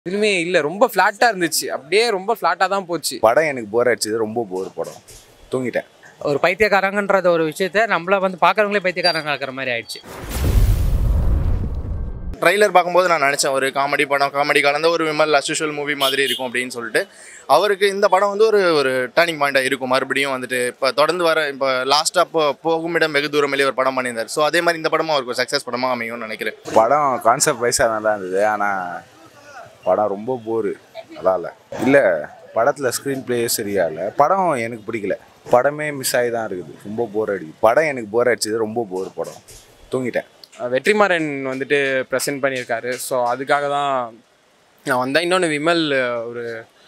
எதுவுமே இல்லை ரொம்ப ஃப்ளாட்டாக இருந்துச்சு அப்படியே ரொம்ப ஃப்ளாட்டாக தான் போச்சு படம் எனக்கு போர் அடிச்சது ரொம்ப போர் படம் தூங்கிட்டேன் ஒரு பைத்தியக்காரங்கன்றத ஒரு விஷயத்த நம்மள வந்து பார்க்குறவங்களே பைத்தியக்காரங்க ஆக்கிற மாதிரி ஆயிடுச்சு ட்ரைலர் பார்க்கும்போது நான் நினச்சேன் ஒரு காமெடி படம் காமெடி கலந்த ஒரு விமல் அஸ்யூஷுவல் மூவி மாதிரி இருக்கும் அப்படின்னு சொல்லிட்டு அவருக்கு இந்த படம் வந்து ஒரு ஒரு டேர்னிங் பாயிண்டாக இருக்கும் மறுபடியும் வந்துட்டு இப்போ தொடர்ந்து வர இப்போ லாஸ்ட்டாக இப்போ போகுமிடம் வெகு தூரமிலே ஒரு படம் பண்ணியிருந்தார் ஸோ அதே மாதிரி இந்த படமும் அவருக்கு சக்ஸஸ் படமாக அமையும்னு நினைக்கிறேன் படம் கான்செப்ட் வைஸாக நல்லா இருந்தது ஆனால் படம் ரொம்ப போர் நல்லா இல்லை இல்லை படத்தில் ஸ்க்ரீன் பிளே சரியா இல்லை படம் எனக்கு பிடிக்கல படமே மிஸ் ஆகி தான் இருக்குது ரொம்ப போர் அடிக்குது படம் எனக்கு போர் அடிச்சது ரொம்ப போர் படம் தூங்கிட்டேன் வெற்றிமாறன் வந்துட்டு ப்ரெசென்ட் பண்ணியிருக்காரு ஸோ அதுக்காக தான் நான் வந்தேன் இன்னொன்று விமல் ஒரு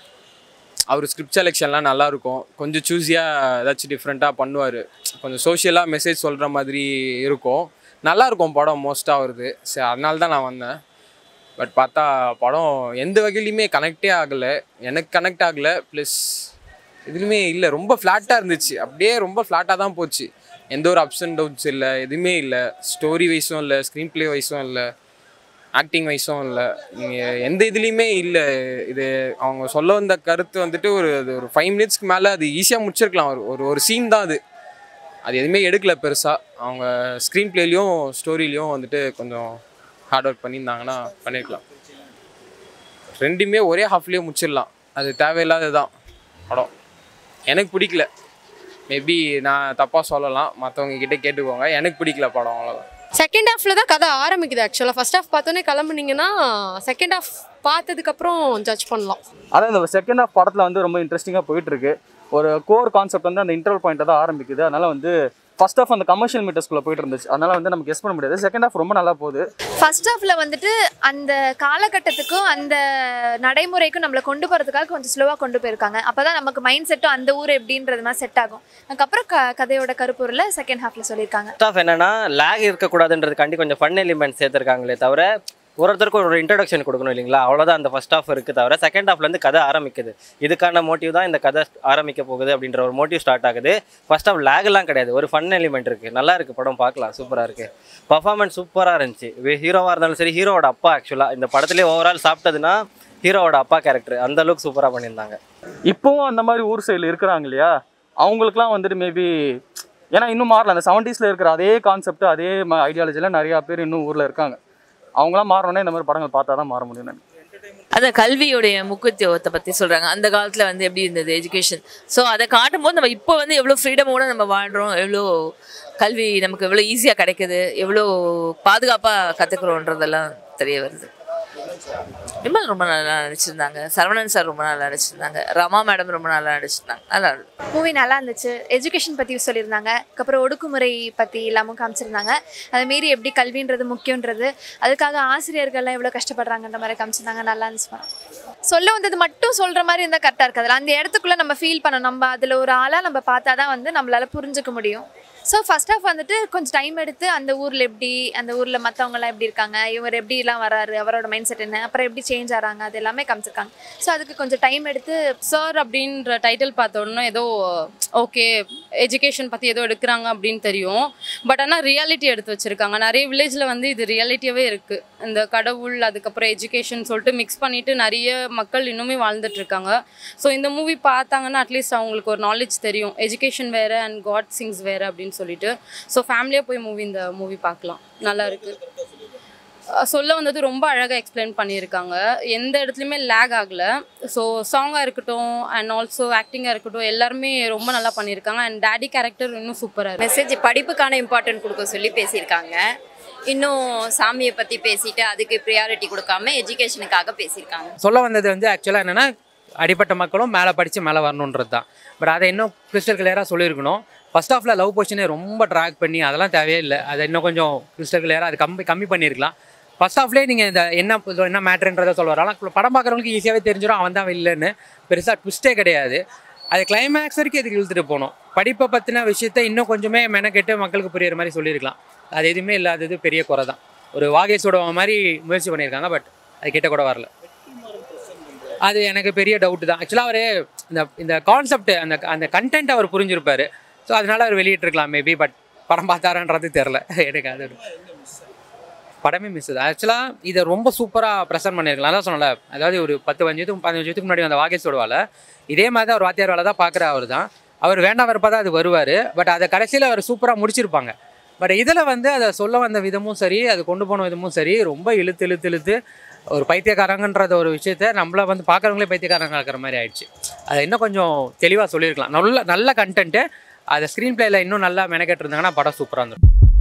அவர் ஸ்கிரிப்ட் செலெக்ஷன்லாம் நல்லாயிருக்கும் கொஞ்சம் சூஸியாக ஏதாச்சும் டிஃப்ரெண்ட்டாக பண்ணுவார் கொஞ்சம் சோஷியலாக மெசேஜ் சொல்கிற மாதிரி இருக்கும் நல்லாயிருக்கும் படம் மோஸ்ட்டாக வருது சரி அதனால தான் நான் வந்தேன் பட் பார்த்தா படம் எந்த வகையிலையுமே கனெக்டே ஆகலை எனக்கு கனெக்ட் ஆகலை ப்ளஸ் எதுவுமே இல்லை ரொம்ப ஃப்ளாட்டாக இருந்துச்சு அப்படியே ரொம்ப ஃப்ளாட்டாக தான் போச்சு எந்த ஒரு அப்ஸ் அண்ட் டவுன்ஸ் இல்லை எதுவுமே இல்லை ஸ்டோரி வைஸும் இல்லை ஸ்க்ரீன் ப்ளே வைஸும் இல்லை ஆக்டிங் வைஸும் இல்லை நீங்கள் எந்த இதுலேயுமே இல்லை இது அவங்க சொல்ல வந்த கருத்து வந்துட்டு ஒரு அது ஒரு ஃபைவ் மினிட்ஸ்க்கு மேலே அது ஈஸியாக முடிச்சிருக்கலாம் ஒரு ஒரு ஒரு சீன் தான் அது அது எதுவுமே எடுக்கல பெருசாக அவங்க ஸ்க்ரீன் ப்ளேலையும் ஸ்டோரிலையும் வந்துட்டு கொஞ்சம் ஹார்ட் ஒர்க் பண்ணியிருந்தாங்கன்னா பண்ணியிருக்கலாம் ரெண்டுமே ஒரே ஹாஃப்லேயே முடிச்சிடலாம் அது தேவையில்லாதது தான் படம் எனக்கு பிடிக்கல மேபி நான் தப்பாக சொல்லலாம் மற்றவங்க கிட்டே கேட்டுக்கோங்க எனக்கு பிடிக்கல படம் அவ்வளோதான் செகண்ட் ஹாஃப்ல தான் கதை ஆரம்பிக்குது ஆக்சுவலாக ஃபர்ஸ்ட் ஹாஃப் பார்த்தோன்னே கிளம்புனீங்கன்னா செகண்ட் ஹாஃப் பார்த்ததுக்கப்புறம் ஜட்ஜ் பண்ணலாம் அதான் இந்த செகண்ட் ஹாஃப் படத்தில் வந்து ரொம்ப இன்ட்ரெஸ்டிங்காக போயிட்டு இருக்கு ஒரு கோர் கான்செப்ட் வந்து அந்த இன்டர்வல் பாயிண்ட்டை தான் ஆரம்பிக்குது அதனால வந்து ஃபர்ஸ்ட் ஹாஃப் அந்த கமர்ஷியல் மீட்டர்ஸ்குள்ளே போயிட்டு இருந்துச்சு அதனால வந்து நமக்கு கெஸ் பண்ண முடியாது செகண்ட் ஹாஃப் ரொம்ப நல்லா போகுது ஃபர்ஸ்ட் ஹாஃப்ல வந்துட்டு அந்த காலகட்டத்துக்கும் அந்த நடைமுறைக்கும் நம்மளை கொண்டு போகிறதுக்காக கொஞ்சம் ஸ்லோவாக கொண்டு போயிருக்காங்க அப்போ தான் நமக்கு மைண்ட் செட்டும் அந்த ஊர் எப்படின்றது மாதிரி செட் ஆகும் அதுக்கப்புறம் க கதையோட கருப்பொருளை செகண்ட் ஹாஃப்ல சொல்லியிருக்காங்க ஃபர்ஸ்ட் ஆஃப் என்னன்னா லேக் இருக்கக்கூடாதுன்றதுக்காண்டி கொஞ்சம் ஃபன் எலிமெண்ட் சேர்த்துருக்காங்களே தவிர ஒரு ஒருத்தருக்கும் ஒரு இன்ட்ரடக்ஷன் கொடுக்கணும் இல்லைங்களா அவ்வளோதான் அந்த ஃபர்ஸ்ட் ஹாஃப் இருக்குது தவிர செகண்ட் ஹாஃப்லேருந்து கதை ஆரம்பிக்குது இதுக்கான மோட்டிவ் தான் இந்த கதை ஆரம்பிக்க போகுது அப்படின்ற ஒரு மோட்டிவ் ஸ்டார்ட் ஆகுது ஃபர்ஸ்ட் ஹாஃப் லேக்லாம் கிடையாது ஒரு ஃபன் எலிமெண்ட் இருக்குது நல்லா இருக்குது படம் பார்க்கலாம் சூப்பராக இருக்குது பர்ஃபார்மன்ஸ் சூப்பராக இருந்துச்சு ஹீரோவாக இருந்தாலும் சரி ஹீரோவோட அப்பா ஆக்சுவலாக இந்த படத்துலேயே ஓவரால் சாப்பிட்டதுன்னா ஹீரோவோட அப்பா கேரக்டர் அந்த அளவுக்கு சூப்பராக பண்ணியிருந்தாங்க இப்போவும் அந்த மாதிரி ஊர் சைடில் இருக்கிறாங்க இல்லையா அவங்களுக்குலாம் வந்துட்டு மேபி ஏன்னா இன்னும் மாறல அந்த செவன்ட்டீஸில் இருக்கிற அதே கான்செப்ட் அதே ஐடியாலஜியில் நிறையா பேர் இன்னும் ஊரில் இருக்காங்க அவங்களாம் மாறணும்னா இந்த மாதிரி படங்கள் பார்த்தா தான் மாற முடியும் நினைக்கிறேன் அதான் கல்வியுடைய முக்கியத்துவத்தை பற்றி சொல்கிறாங்க அந்த காலத்தில் வந்து எப்படி இருந்தது எஜுகேஷன் ஸோ அதை காட்டும்போது நம்ம இப்போ வந்து எவ்வளோ ஃப்ரீடமோட நம்ம வாழ்கிறோம் எவ்வளோ கல்வி நமக்கு எவ்வளோ ஈஸியாக கிடைக்குது எவ்வளோ பாதுகாப்பாக கற்றுக்குறோன்றதெல்லாம் தெரிய வருது விமல் ரொம்ப நல்லா நடிச்சிருந்தாங்க சரவணன் சார் ரொம்ப நல்லா நடிச்சிருந்தாங்க ரமா மேடம் ரொம்ப நல்லா நடிச்சிருந்தாங்க நல்லா இருந்தது மூவி நல்லா இருந்துச்சு எஜுகேஷன் பற்றி சொல்லியிருந்தாங்க அதுக்கப்புறம் ஒடுக்குமுறை பற்றி எல்லாமும் காமிச்சிருந்தாங்க அதை மீறி எப்படி கல்வின்றது முக்கியன்றது அதுக்காக ஆசிரியர்கள்லாம் எவ்வளோ கஷ்டப்படுறாங்கன்ற மாதிரி காமிச்சிருந்தாங்க நல்லா இருந்துச்சு படம் சொல்ல வந்தது மட்டும் சொல்கிற மாதிரி இருந்தால் கரெக்டாக இருக்காது அந்த இடத்துக்குள்ளே நம்ம ஃபீல் பண்ணணும் நம்ம அதில் ஒரு ஆளாக நம்ம பார்த்தா தான் வந்து நம்மளால புரிஞ்சுக்க முடியும் ஸோ ஃபர்ஸ்ட் ஆஃப் வந்துட்டு கொஞ்சம் டைம் எடுத்து அந்த ஊரில் எப்படி அந்த ஊரில் மற்றவங்கலாம் எப்படி இருக்காங்க இவர் எப்படிலாம் வராரு அவரோட மைண்ட் செட் என்ன அப்புறம் எப்படி சேஞ்ச் ஆகிறாங்க அது எல்லாமே காமிச்சிருக்காங்க ஸோ அதுக்கு கொஞ்சம் டைம் எடுத்து சார் அப்படின்ற டைட்டில் பார்த்தோன்னா ஏதோ ஓகே எஜுகேஷன் பற்றி ஏதோ எடுக்கிறாங்க அப்படின்னு தெரியும் பட் ஆனால் ரியாலிட்டி எடுத்து வச்சுருக்காங்க நிறைய வில்லேஜில் வந்து இது ரியாலிட்டியாகவே இருக்குது இந்த கடவுள் அதுக்கப்புறம் எஜுகேஷன் சொல்லிட்டு மிக்ஸ் பண்ணிவிட்டு நிறைய மக்கள் இன்னுமே வாழ்ந்துட்டு இருக்காங்க ஸோ இந்த மூவி பார்த்தாங்கன்னா அட்லீஸ்ட் அவங்களுக்கு ஒரு நாலேஜ் தெரியும் எஜுகேஷன் வேறு அண்ட் காட் சிங்ஸ் வேறு அப்படின்னு சொல்லிட்டு ஸோ ஃபேமிலியாக போய் மூவி இந்த மூவி பார்க்கலாம் நல்லா இருக்குது அஹ் சொல்ல வந்தது ரொம்ப அழகாக எக்ஸ்பிளைன் பண்ணியிருக்காங்க எந்த இடத்துலையுமே லேக் ஆகலை ஸோ சாங்காக இருக்கட்டும் அண்ட் ஆல்சோ ஆக்டிங்காக இருக்கட்டும் எல்லாருமே ரொம்ப நல்லா பண்ணியிருக்காங்க அண்ட் டேடி கேரக்டர் இன்னும் சூப்பராக இருக்கு மெசேஜ் படிப்புக்கான இம்பார்ட்டன்ட் கொடுக்க சொல்லி பேசியிருக்காங்க இன்னும் சாமியை பற்றி பேசிட்டு அதுக்கு ப்ரியாரிட்டி கொடுக்காம எஜுகேஷனுக்காக பேசியிருக்காங்க சொல்ல வந்தது வந்து ஆக்சுவலாக என்னென்னா அடிப்பட்ட மக்களும் மேலே படித்து மேலே வரணுன்றது தான் பட் அதை இன்னும் கிறிஸ்டல் கிளியராக சொல்லியிருக்கணும் ஃபர்ஸ்ட் ஹாஃபில் லவ் பொசிஷனே ரொம்ப ட்ராக் பண்ணி அதெல்லாம் தேவையே இல்லை அதை இன்னும் கொஞ்சம் கிறிஸ்டல் கிளியராக அது கம்மி கம்மி பண்ணியிருக்கலாம் ஃபர்ஸ்ட் ஹாஃப்லேயே நீங்கள் இந்த என்ன என்ன மேட்ருன்றதை சொல்லுவார் ஆனால் படம் பார்க்குறவங்களுக்கு ஈஸியாகவே தெரிஞ்சிடும் அவன் தான் இல்லைன்னு பெருசாக ட்விஸ்ட்டே கிடையாது அது கிளைமேக்ஸ் வரைக்கும் இதுக்கு இழுத்துட்டு போகணும் படிப்பை பற்றின விஷயத்த இன்னும் கொஞ்சமே மெனக்கெட்டு மக்களுக்கு புரியுற மாதிரி சொல்லியிருக்கலாம் அது எதுவுமே இல்லாதது பெரிய குறை தான் ஒரு வாகேஷோட மாதிரி முயற்சி பண்ணியிருக்காங்க பட் அது கிட்ட கூட வரல அது எனக்கு பெரிய டவுட் தான் ஆக்சுவலாக அவர் இந்த இந்த கான்செப்ட் அந்த அந்த கண்டென்ட் அவர் புரிஞ்சிருப்பாரு ஸோ அதனால அவர் வெளியிட்டிருக்கலாம் மேபி பட் படம் பார்த்தாரன்றது தெரில எனக்கு அது படமே மிஸ் ஆகுது ஆக்சுவலாக இதை ரொம்ப சூப்பராக ப்ரெசென்ட் பண்ணியிருக்கலாம் அதான் சொன்னல அதாவது ஒரு பத்து பதினஞ்சு பதினஞ்சு வருஷத்துக்கு முன்னாடி அந்த வாகேஷோட வேலை இதே மாதிரி தான் ஒரு வாத்தியார் வேலை தான் பார்க்குற அவர் தான் அவர் வேண்டாம் வரப்போ தான் அது வருவார் பட் அதை கடைசியில் அவர் சூப்பராக முடிச்சிருப்பாங்க பட் இதில் வந்து அதை சொல்ல வந்த விதமும் சரி அது கொண்டு போன விதமும் சரி ரொம்ப இழுத்து இழுத்து இழுத்து ஒரு பைத்தியக்காரங்கன்றத ஒரு விஷயத்த நம்மள வந்து பார்க்குறவங்களே பைத்தியக்காரங்க ஆக்கிற மாதிரி ஆயிடுச்சு அதை இன்னும் கொஞ்சம் தெளிவாக சொல்லியிருக்கலாம் நல்ல நல்ல கண்டென்ட்டு அதை ஸ்க்ரீன் பிளேயில் இன்னும் நல்லா மெனக்கெட்டு இருந்தாங்கன்னா படம் சூப்பராக இருந்திருக்கும்